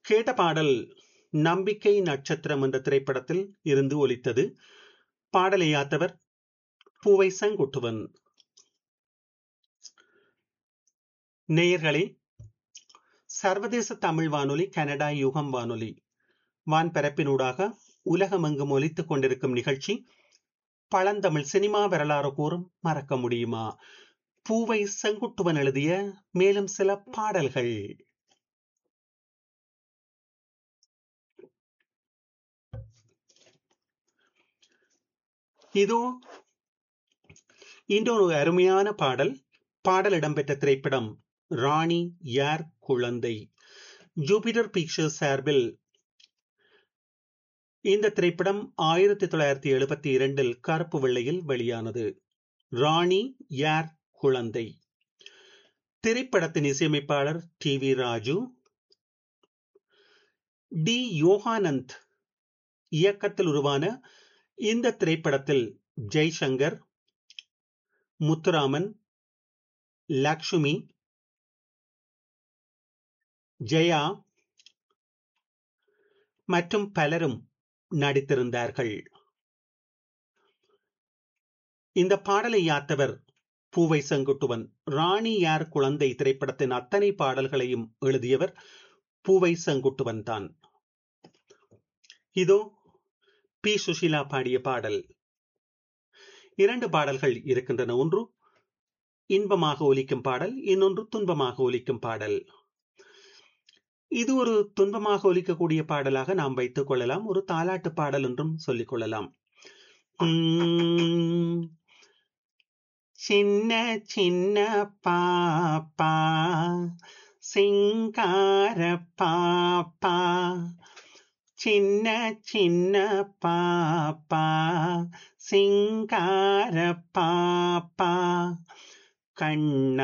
கேட்ட பாடல் நம்பிக்கை நட்சத்திரம் என்ற திரைப்படத்தில் இருந்து ஒலித்தது பாடலை யாத்தவர் பூவை செங்குட்டுவன் நேயர்களே சர்வதேச தமிழ் வானொலி கனடா யுகம் வானொலி வான்பரப்பினூடாக உலகமெங்கும் ஒலித்துக் கொண்டிருக்கும் நிகழ்ச்சி பழந்தமிழ் சினிமா வரலாறு கூறும் மறக்க முடியுமா பூவை செங்குட்டுவன் எழுதிய மேலும் சில பாடல்கள் இதோ இன்றொரு அருமையான பாடல் பாடல் இடம்பெற்ற திரைப்படம் ராணி யார் குழந்தை ஜூபிட்டர் பிக்சர்ஸ் சார்பில் இந்த திரைப்படம் ஆயிரத்தி தொள்ளாயிரத்தி எழுபத்தி இரண்டில் கருப்பு வெள்ளையில் வெளியானது ராணி யார் குழந்தை திரைப்படத்தின் இசையமைப்பாளர் T V Raju T Yoganand இயக்கத்தில் உருவான இந்த திரைப்படத்தில் ஜெய்சங்கர் முத்துராமன் லக்ஷ்மி ஜெயா மற்றும் பலரும் நடித்திருந்தார்கள் இந்த பாடலை யாத்தவர் பூவை செங்குட்டுவன் ராணி யார் குழந்தை திரைப்படத்தின் அத்தனை பாடல்களையும் எழுதியவர் பூவை செங்குட்டுவன் தான் இதோ பி சுஷிலா பாடிய பாடல் இரண்டு பாடல்கள் இருக்கின்றன ஒன்று இன்பமாக ஒலிக்கும் பாடல் இன்னொன்று துன்பமாக ஒலிக்கும் பாடல் இது ஒரு துன்பமாக ஒலிக்கக்கூடிய பாடலாக நாம் வைத்துக் கொள்ளலாம் ஒரு தாலாட்டு பாடல் என்றும் சொல்லிக் கொள்ளலாம் சின்ன சின்ன பாப்பா சிங்கார பாப்பா சின்ன சின்ன பாப்பா சிங்கார பாப்பா கண்ண